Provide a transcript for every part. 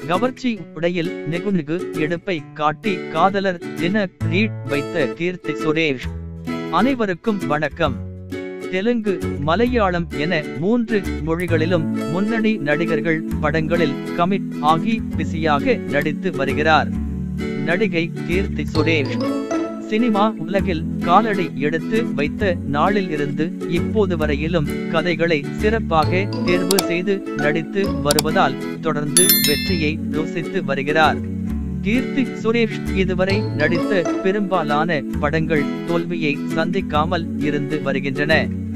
கவர்ச்சி உடையில் நெகுநெகு எடுப்பை காட்டி காதலர் தின ரீட் வைத்த கீர்த்தி சுரேஷ் அனைவருக்கும் வணக்கம் தெலுங்கு மலையாளம் என மூன்று மொழிகளிலும் முன்னணி நடிகர்கள் படங்களில் கமிட் ஆகி பிஸியாக நடித்து வருகிறார் நடிகை கீர்த்தி சுரேஷ் சினிமா உலகில் காலடி எடுத்து வைத்த நாளில் இருந்து இப்போது வரையிலும் கதைகளை சிறப்பாக தேர்வு செய்து நடித்து வருவதால் தொடர்ந்து வெற்றியை ருசித்து வருகிறார் கீர்த்தி சுரேஷ் இதுவரை நடித்த பெரும்பாலான படங்கள் தோல்வியை சந்திக்காமல் இருந்து வருகின்றன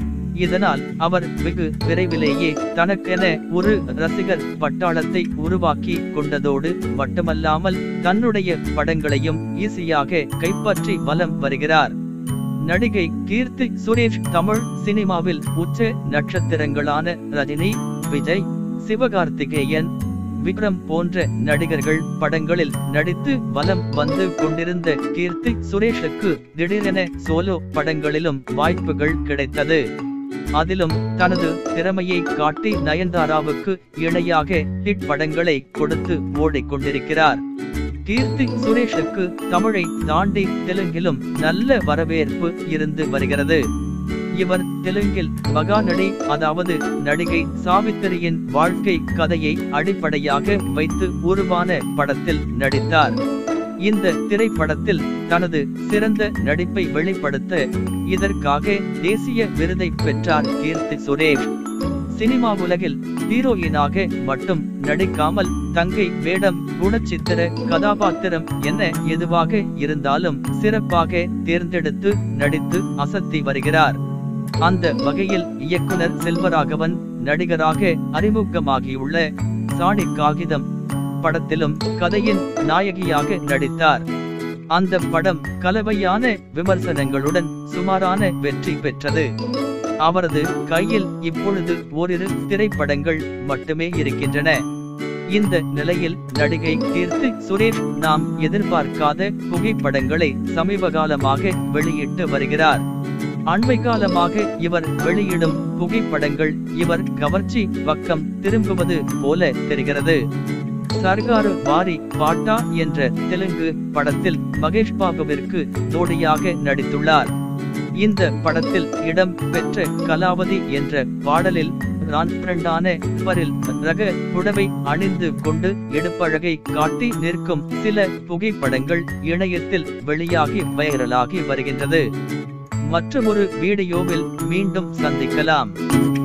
இதனால் அவர் வெகு விரைவிலேயே தனக்கென ஒரு ரசிகர் பட்டாளத்தை உருவாக்கி கொண்டதோடு மட்டுமல்லாமல் தன்னுடைய படங்களையும் ஈஸியாக கைப்பற்றி வலம் வருகிறார் நடிகை கீர்த்தி சுரேஷ் தமிழ் சினிமாவில் உச்ச நட்சத்திரங்களான ரஜினி விஜய் சிவகார்த்திகேயன் விக்ரம் போன்ற நடிகர்கள் படங்களில் நடித்து வலம் வந்து கொண்டிருந்த கீர்த்தி சுரேஷுக்கு திடீரென சோலோ படங்களிலும் வாய்ப்புகள் கிடைத்தது அதிலும் தனது திறமையை காட்டி நயன்தாராவுக்கு இணையாக ஹிட் படங்களை கொடுத்து ஓடிக்கொண்டிருக்கிறார் கீர்த்தி சுரேஷுக்கு தமிழை தாண்டி தெலுங்கிலும் நல்ல வரவேற்பு இருந்து வருகிறது இவர் தெலுங்கில் மகாநடி அதாவது நடிகை சாவித்திரியின் வாழ்க்கை கதையை அடிப்படையாக வைத்து உருவான படத்தில் நடித்தார் இந்த திரைப்படத்தில் தனது சிறந்த நடிப்பை வெளிப்படுத்த இதற்காக தேசிய விருதை பெற்றார் கீர்த்தி சுரேஷ் சினிமா உலகில் ஹீரோயினாக மட்டும் நடிக்காமல் தங்கை வேடம் குணச்சித்திர கதாபாத்திரம் என எதுவாக இருந்தாலும் சிறப்பாக தேர்ந்தெடுத்து நடித்து அசத்தி வருகிறார் அந்த வகையில் இயக்குனர் செல்வராகவன் நடிகராக அறிமுகமாகியுள்ள சாணி காகிதம் படத்திலும் கதையின் நாயகியாக நடித்தார் அந்த படம் கலவையான விமர்சனங்களுடன் சுமாரான வெற்றி பெற்றது அவரது கையில் இப்பொழுது ஓரிரு திரைப்படங்கள் மட்டுமே இருக்கின்றன இந்த நிலையில் நடிகை கீர்த்தி சுரேஷ் நாம் எதிர்பார்க்காத புகைப்படங்களை சமீபகாலமாக வெளியிட்டு வருகிறார் அண்மை காலமாக இவர் வெளியிடும் புகைப்படங்கள் இவர் கவர்ச்சி பக்கம் திரும்புவது போல தெரிகிறது சர்காரு வாரி பாட்டா என்ற தெலுங்கு படத்தில் மகேஷ் பாபுவிற்கு ஜோடியாக நடித்துள்ளார் இந்த படத்தில் இடம் பெற்ற கலாவதி என்ற பாடலில் ரான்பிரண்டான இவரில் ரக புடவை அணிந்து கொண்டு எடுப்பழகை காட்டி நிற்கும் சில புகைப்படங்கள் இணையத்தில் வெளியாகி வைரலாகி வருகின்றது மற்றொரு வீடியோவில் மீண்டும் சந்திக்கலாம்